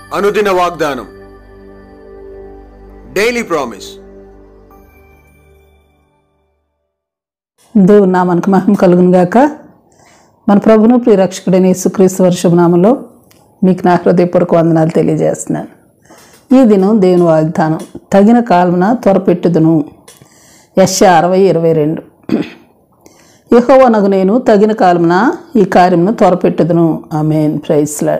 అనుదిన వాగ్దానం daily promise దేవుని నామానికి మహిమ కలుగును గాక మన ప్రభును ప్రియరక్షకుడైన యేసుక్రీస్తు వర్షభనామంలో మీకు నా హృదయపూర్వక వందనాలు తెలియజేస్తున్నాను ఈ దినం దేవుని వాగ్దానం తగిన కాలమున త్వరపెట్టుదును యశ అరవై ఇరవై రెండు యహోవనగు నేను తగిన కాలమున ఈ కార్యమును త్వరపెట్టుదును ఆమెన్ ప్రైస్లాడ్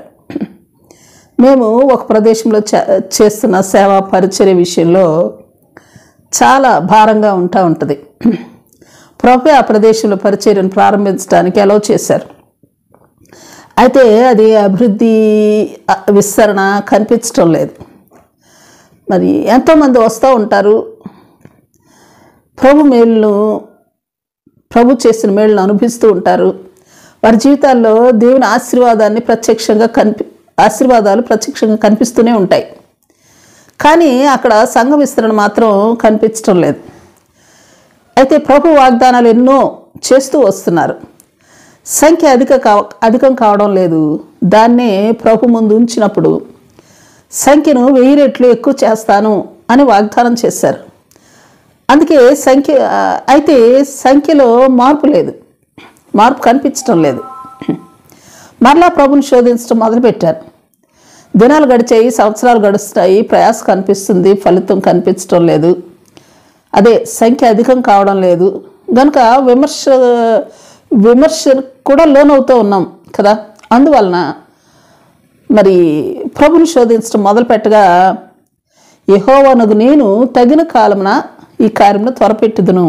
మేము ఒక ప్రదేశంలో చే- చేస్తున్న సేవా పరిచర్య విషయంలో చాలా భారంగా ఉంటా ఉంటుంది ప్రభు ఆ ప్రదేశంలో పరిచర్యను ప్రారంభించడానికి అలౌ చేశారు అయితే అది అభివృద్ధి అ, విస్తరణ కనిపించడం లేదు మరి ఎంతోమంది వస్తూ ఉంటారు ప్రభు మేలును ప్రభు చేసిన మేలును అనుభవిస్తూ ఉంటారు వారి జీవితాల్లో దేవుని ఆశీర్వాదాన్ని ప్రత్యక్షంగా కనిపి ఆశీర్వాదాలు ప్రత్యక్షంగా కనిపిస్తూనే ఉంటాయి కానీ అక్కడ సంఘ విస్తరణ మాత్రం కనిపించడం లేదు అయితే ప్రభు వాగ్దానాలు ఎన్నో చేస్తూ వస్తున్నారు సంఖ్య అధిక కావ అధికం కావడం లేదు దాన్నే ప్రభు ముందు ఉంచినప్పుడు సంఖ్యను వెయ్యి రెట్లు ఎక్కువ చేస్తాను అని వాగ్దానం చేశారు అందుకే సంఖ్య ఆ, అయితే సంఖ్యలో మార్పు లేదు మార్పు కనిపించడం లేదు మరలా ప్రభుని శోధించడం మొదలుపెట్టారు దినాలు గడిచాయి సంవత్సరాలు గడుస్తాయి ప్రయాస కనిపిస్తుంది ఫలితం కనిపించడం లేదు అదే సంఖ్య అధికం కావడం లేదు కనుక విమర్శ విమర్శ కూడా లోనవుతూ ఉన్నాం కదా అందువలన మరి ప్రభుని శోధించడం మొదలుపెట్టగా యహోవనగు నేను తగిన కాలమున ఈ కార్యమును త్వరపెట్టుదును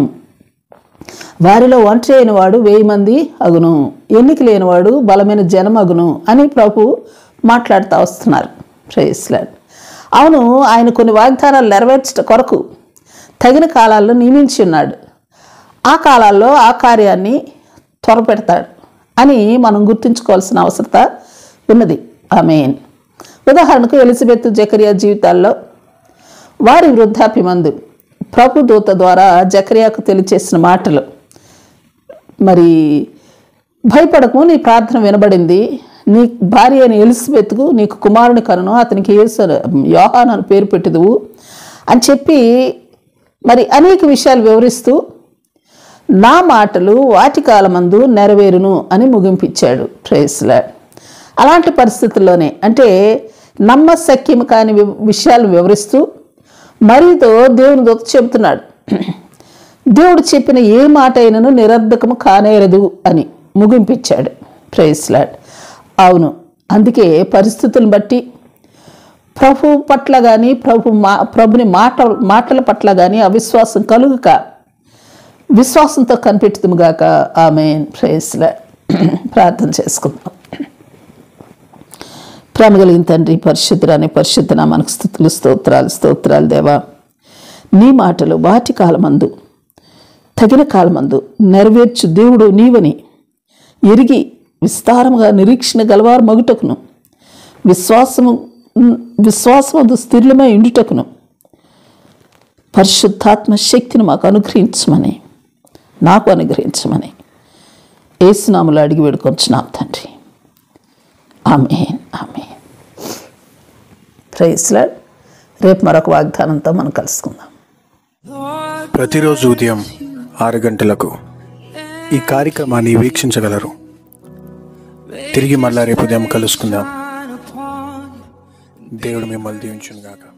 వారిలో ఒంటరి అయిన వాడు వెయ్యి మంది అగును ఎన్నిక లేనివాడు బలమైన జనం అగును అని ప్రభు మాట్లాడుతూ వస్తున్నారు ప్రేస్లాడ్ అవును ఆయన కొన్ని వాగ్దానాలు నెరవేర్చట కొరకు తగిన కాలాల్లో నియమించి ఉన్నాడు ఆ కాలాల్లో ఆ కార్యాన్ని త్వరపెడతాడు అని మనం గుర్తుంచుకోవాల్సిన అవసరత ఉన్నది ఆమెన్ ఉదాహరణకు ఎలిజబెత్ జకరియా జీవితాల్లో వారి వృద్ధాప్యమందు ప్రభు దూత ద్వారా జకరియాకు తెలియచేసిన మాటలు మరి భయపడకు నీ ప్రార్థన వినబడింది నీ భార్య అయిన ఎలిజబెత్కు నీకు కుమారుని కనును అతనికి యేసు యోహాన్ అని పేరు పెట్టుదువు అని చెప్పి మరి అనేక విషయాలు వివరిస్తూ నా మాటలు వాటి కాలమందు నెరవేరును అని ముగింపిచ్చాడు ప్రేస్లా అలాంటి పరిస్థితుల్లోనే అంటే నమ్మశక్యం కాని వి- విషయాలు వివరిస్తూ మరీతో దేవుని దొత్త చెబుతున్నాడు దేవుడు చెప్పిన ఏ మాట అయినను నిరర్ధకము కానేరదు అని ముగింపిచ్చాడు ప్రేస్లాడ్ అవును అందుకే పరిస్థితులను బట్టి ప్రభు పట్ల కానీ ప్రభు మా ప్రభుని మాట మాటల పట్ల కానీ అవిశ్వాసం కలుగుక విశ్వాసంతో కనిపెట్టుదుము గాక ఆమె ప్రేస్లా ప్రార్థన చేసుకుందాం ప్రేమ కలిగిన తండ్రి పరిశుద్ధురాని పరిశుద్ధన మనకు స్థుతులు స్తోత్రాలు స్తోత్రాలు దేవా నీ మాటలు వాటి కాలమందు తగిన కాలమందు నెరవేర్చు దేవుడు నీవని ఎరిగి విస్తారముగా నిరీక్షణ గలవారు మగుటకును విశ్వాసము విశ్వాసమందు స్థిరులమై ఉండుటకును పరిశుద్ధాత్మ శక్తిని మాకు అనుగ్రహించమని నాకు అనుగ్రహించమని ఏసునాములు అడిగి వేడుకొంచున్నాం తండ్రి ఆమె ఆమె ప్రైస్లా రేపు మరొక వాగ్దానంతో మనం కలుసుకుందాం ప్రతిరోజు ఉదయం ఆరు గంటలకు ఈ కార్యక్రమాన్ని వీక్షించగలరు తిరిగి మళ్ళా రేపు ఉదయం కలుసుకుందాం దేవుడు మిమ్మల్ని దీవించును గాక